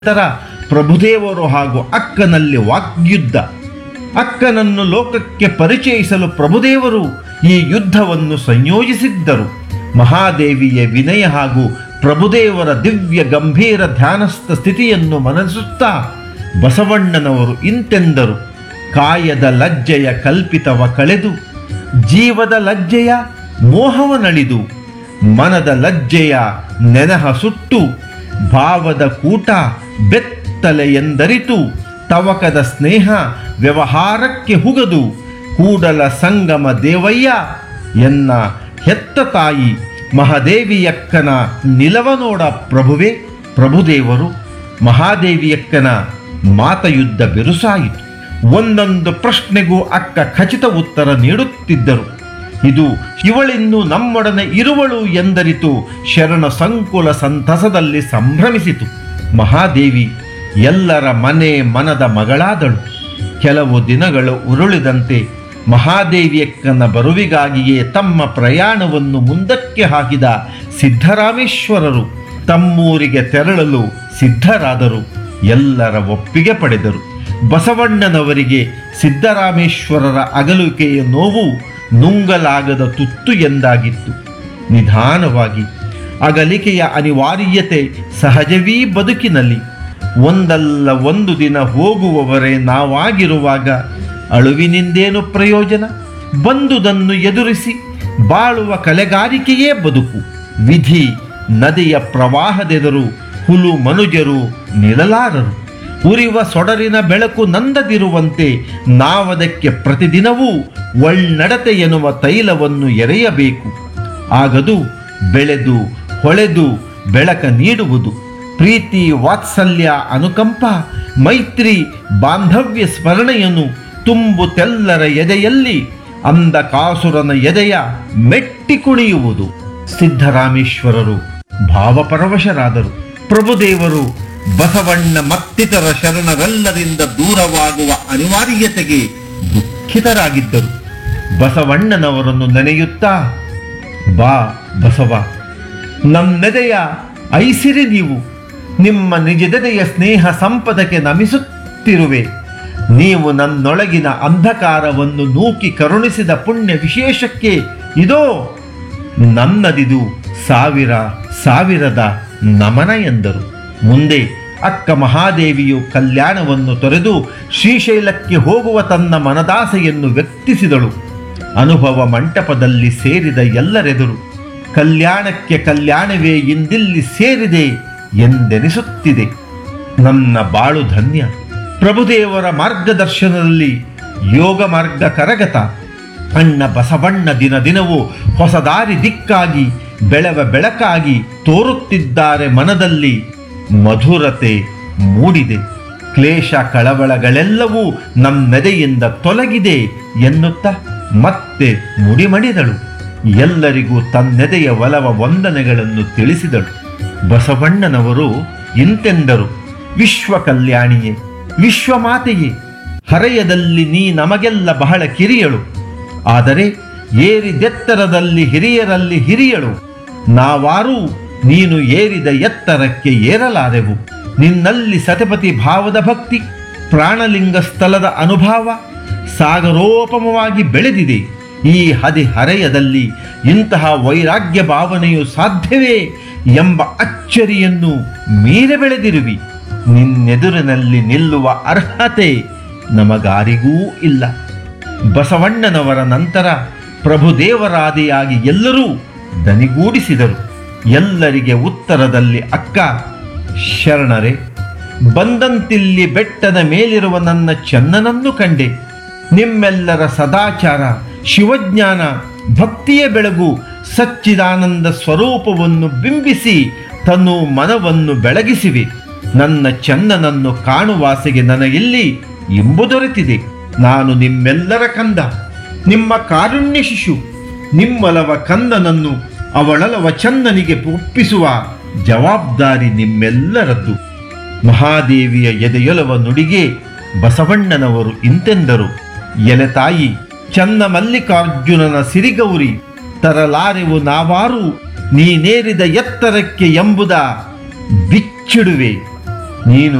ನಂತರ ಪ್ರಭುದೇವರು ಹಾಗೂ ಅಕ್ಕನಲ್ಲಿ ವಾಗ್ಯುದ್ಧ ಅಕ್ಕನನ್ನು ಲೋಕಕ್ಕೆ ಪರಿಚಯಿಸಲು ಪ್ರಭುದೇವರು ಈ ಯುದ್ಧವನ್ನು ಸಂಯೋಜಿಸಿದ್ದರು ಮಹಾದೇವಿಯ ವಿನಯ ಹಾಗೂ ಪ್ರಭುದೇವರ ದಿವ್ಯ ಗಂಭೀರ ಧ್ಯಾನಸ್ಥ ಸ್ಥಿತಿಯನ್ನು ಮನಸುತ್ತಾ ಬಸವಣ್ಣನವರು ಇಂತೆಂದರು ಕಾಯದ ಲಜ್ಜೆಯ ಕಲ್ಪಿತವ ಕಳೆದು ಜೀವದ ಲಜ್ಜೆಯ ಮೋಹವನಳಿದು ಮನದ ಲಜ್ಜೆಯ ನೆನಹ ಸುಟ್ಟು ಭಾವದ ಕೂಟ ಬೆತ್ತಲೆ ಎಂದರಿತು ತವಕದ ಸ್ನೇಹ ವ್ಯವಹಾರಕ್ಕೆ ಹುಗದು ಕೂಡಲ ಸಂಗಮ ದೇವಯ್ಯ ಎನ್ನ ಹೆತ್ತ ತಾಯಿ ಮಹಾದೇವಿಯಕ್ಕನ ನಿಲವ ನೋಡ ಪ್ರಭುವೆ ಪ್ರಭುದೇವರು ಮಹಾದೇವಿಯಕ್ಕನ ಮಾತಯುದ್ಧ ಬಿರುಸಾಯಿತು ಒಂದೊಂದು ಪ್ರಶ್ನೆಗೂ ಅಕ್ಕ ಖಚಿತ ಉತ್ತರ ನೀಡುತ್ತಿದ್ದರು ಇದು ಇವಳಿನ್ನು ನಮ್ಮೊಡನೆ ಇರುವಳು ಎಂದರಿತು ಶರಣ ಸಂಕುಲ ಸಂತಸದಲ್ಲಿ ಸಂಭ್ರಮಿಸಿತು ಮಹಾದೇವಿ ಎಲ್ಲರ ಮನೆ ಮನದ ಮಗಳಾದಳು ಕೆಲವು ದಿನಗಳು ಉರುಳಿದಂತೆ ಮಹಾದೇವಿಯಕ್ಕನ ಬರುವಿಗಾಗಿಯೇ ತಮ್ಮ ಪ್ರಯಾಣವನ್ನು ಮುಂದಕ್ಕೆ ಹಾಕಿದ ಸಿದ್ಧರಾಮೇಶ್ವರರು ತಮ್ಮೂರಿಗೆ ತೆರಳಲು ಸಿದ್ಧರಾದರು ಎಲ್ಲರ ಒಪ್ಪಿಗೆ ಪಡೆದರು ಬಸವಣ್ಣನವರಿಗೆ ಸಿದ್ದರಾಮೇಶ್ವರರ ಅಗಲುಕೆಯ ನೋವು ನುಂಗಲಾಗದ ತುತ್ತು ಎಂದಾಗಿತ್ತು ನಿಧಾನವಾಗಿ ಅಗಲಿಕೆಯ ಅನಿವಾರ್ಯತೆ ಸಹಜವೀ ಬದುಕಿನಲ್ಲಿ ಒಂದಲ್ಲ ಒಂದು ದಿನ ಹೋಗುವವರೇ ನಾವಾಗಿರುವಾಗ ಅಳುವಿನಿಂದೇನು ಪ್ರಯೋಜನ ಬಂದುದನ್ನು ಎದುರಿಸಿ ಬಾಳುವ ಕಲೆಗಾರಿಕೆಯೇ ಬದುಕು ವಿಧಿ ನದಿಯ ಪ್ರವಾಹದೆದರು ಹುಲು ಮನುಜರು ನಿಲ್ಲಲಾರರು ಉರಿವ ಸೊಡರಿನ ಬೆಳಕು ನಂದದಿರುವಂತೆ ನಾವದಕ್ಕೆ ಪ್ರತಿದಿನವೂ ಒಳ್ನಡತೆ ಎನ್ನುವ ತೈಲವನ್ನು ಎರೆಯಬೇಕು ಆಗದು ಬೆಳೆದು ಹೊಳೆದು ಬೆಳಕ ನೀಡುವುದು ಪ್ರೀತಿ ವಾತ್ಸಲ್ಯ ಅನುಕಂಪ ಮೈತ್ರಿ ಬಾಂಧವ್ಯ ಸ್ಮರಣೆಯನ್ನು ತುಂಬು ತೆಲ್ಲರ ಎದೆಯಲ್ಲಿ ಅಂದ ಕಾಸುರನ ಎದೆಯ ಮೆಟ್ಟಿ ಕುಣಿಯುವುದು ಸಿದ್ಧರಾಮೇಶ್ವರರು ಭಾವಪರವಶರಾದರು ಪ್ರಭುದೇವರು ಬಸವಣ್ಣ ಮತ್ತಿತರ ಶರಣರೆಲ್ಲರಿಂದ ದೂರವಾಗುವ ಅನಿವಾರ್ಯತೆಗೆ ದುಃಖಿತರಾಗಿದ್ದರು ಬಸವಣ್ಣನವರನ್ನು ನೆನೆಯುತ್ತಾ ಬಾ ಬಸವ ನನ್ನೆದೆಯ ಐಸಿರಿ ನೀವು ನಿಮ್ಮ ನಿಜದೆದೆಯ ಸ್ನೇಹ ಸಂಪದಕ್ಕೆ ನಮಿಸುತ್ತಿರುವೆ ನೀವು ನನ್ನೊಳಗಿನ ಅಂಧಕಾರವನ್ನು ನೂಕಿ ಕರುಣಿಸಿದ ಪುಣ್ಯ ವಿಶೇಷಕ್ಕೆ ಇದೋ ನನ್ನದಿದು ಸಾವಿರ ಸಾವಿರದ ನಮನ ಎಂದರು ಮುಂದೆ ಅಕ್ಕ ಮಹಾದೇವಿಯು ಕಲ್ಯಾಣವನ್ನು ತೊರೆದು ಶ್ರೀಶೈಲಕ್ಕೆ ಹೋಗುವ ತನ್ನ ಮನದಾಸೆಯನ್ನು ವ್ಯಕ್ತಿಸಿದಳು ಅನುಭವ ಮಂಟಪದಲ್ಲಿ ಸೇರಿದ ಎಲ್ಲರೆದುರು ಕಲ್ಯಾಣಕ್ಕೆ ಕಲ್ಯಾಣವೇ ಇಂದಿಲ್ಲಿ ಸೇರಿದೆ ಎಂದೆನಿಸುತ್ತಿದೆ ನನ್ನ ಬಾಳು ಧನ್ಯ ಪ್ರಭುದೇವರ ಮಾರ್ಗದರ್ಶನದಲ್ಲಿ ಯೋಗ ಮಾರ್ಗ ಕರಗತ ಅಣ್ಣ ಬಸವಣ್ಣ ದಿನ ದಿನವೂ ಹೊಸ ದಾರಿ ದಿಕ್ಕಾಗಿ ಬೆಳವ ಬೆಳಕಾಗಿ ತೋರುತ್ತಿದ್ದಾರೆ ಮನದಲ್ಲಿ ಮಧುರತೆ ಮೂಡಿದೆ ಕ್ಲೇಶ ಕಳವಳಗಳೆಲ್ಲವೂ ನಮ್ಮೆದೆಯಿಂದ ತೊಲಗಿದೆ ಎನ್ನುತ್ತಾ ಮತ್ತೆ ಮುಡಿಮಡಿದಳು ಎಲ್ಲರಿಗೂ ತನ್ನೆದೆಯ ಒಲವ ವಂದನೆಗಳನ್ನು ತಿಳಿಸಿದಳು ಬಸವಣ್ಣನವರು ಇಂತೆಂದರು ವಿಶ್ವ ಕಲ್ಯಾಣಿಯೇ ವಿಶ್ವಮಾತೆಯೇ ಹರೆಯದಲ್ಲಿ ನೀ ನಮಗೆಲ್ಲ ಬಹಳ ಕಿರಿಯಳು ಆದರೆ ಏರಿದೆತ್ತರದಲ್ಲಿ ಹಿರಿಯರಲ್ಲಿ ಹಿರಿಯಳು ನಾವಾರೂ ನೀನು ಏರಿದ ಎತ್ತರಕ್ಕೆ ಏರಲಾರೆವು ನಿನ್ನಲ್ಲಿ ಸತಪತಿ ಭಾವದ ಭಕ್ತಿ ಪ್ರಾಣಲಿಂಗ ಸ್ಥಳದ ಅನುಭವ ಸಾಗರೋಪಮವಾಗಿ ಬೆಳೆದಿದೆ ಈ ಹದಿಹರೆಯದಲ್ಲಿ ಇಂತಹ ವೈರಾಗ್ಯ ಭಾವನೆಯು ಸಾಧ್ಯವೇ ಎಂಬ ಅಚ್ಚರಿಯನ್ನು ಮೀರಿ ಬೆಳೆದಿರುವಿ ನಿನ್ನೆದುರಿನಲ್ಲಿ ನಿಲ್ಲುವ ಅರ್ಹತೆ ನಮಗಾರಿಗೂ ಇಲ್ಲ ಬಸವಣ್ಣನವರ ನಂತರ ಪ್ರಭುದೇವರಾದಿಯಾಗಿ ಎಲ್ಲರೂ ದನಿಗೂಡಿಸಿದರು ಎಲ್ಲರಿಗೆ ಉತ್ತರದಲ್ಲಿ ಅಕ್ಕ ಶರಣರೇ ಬಂದಂತಿಲ್ಲಿ ಬೆಟ್ಟದ ಮೇಲಿರುವ ನನ್ನ ಚನ್ನನನ್ನು ಕಂಡೆ ನಿಮ್ಮೆಲ್ಲರ ಸದಾಚಾರ ಶಿವಜ್ಞಾನ ಭಕ್ತಿಯ ಬೆಳಗು ಸಚ್ಚಿದಾನಂದ ಸ್ವರೂಪವನ್ನು ಬಿಂಬಿಸಿ ತನ್ನು ಮನವನ್ನು ಬೆಳಗಿಸಿವೆ ನನ್ನ ಚನ್ನನನ್ನು ಕಾಣುವಾಸೆಗೆ ನನಗಿಲ್ಲಿ ಇಂಬು ದೊರೆತಿದೆ ನಾನು ನಿಮ್ಮೆಲ್ಲರ ಕಂದ ನಿಮ್ಮ ಕಾರುಣ್ಯ ಶಿಶು ನಿಮ್ಮಲವ ಕಂದನನ್ನು ಅವಳಲವ ಚಂದನಿಗೆ ಒಪ್ಪಿಸುವ ಜವಾಬ್ದಾರಿ ನಿಮ್ಮೆಲ್ಲರದ್ದು ಮಹಾದೇವಿಯ ಎದೆಯೊಲವ ನುಡಿಗೆ ಬಸವಣ್ಣನವರು ಇಂತೆಂದರು ಎಲೆ ತಾಯಿ ಚನ್ನ ಮಲ್ಲಿಕಾರ್ಜುನನ ಸಿರಿಗೌರಿ ತರಲಾರೆವು ನಾವಾರು ನೀನೇರಿದ ಎತ್ತರಕ್ಕೆ ಎಂಬುದ ಬಿಚ್ಚಿಡುವೆ ನೀನು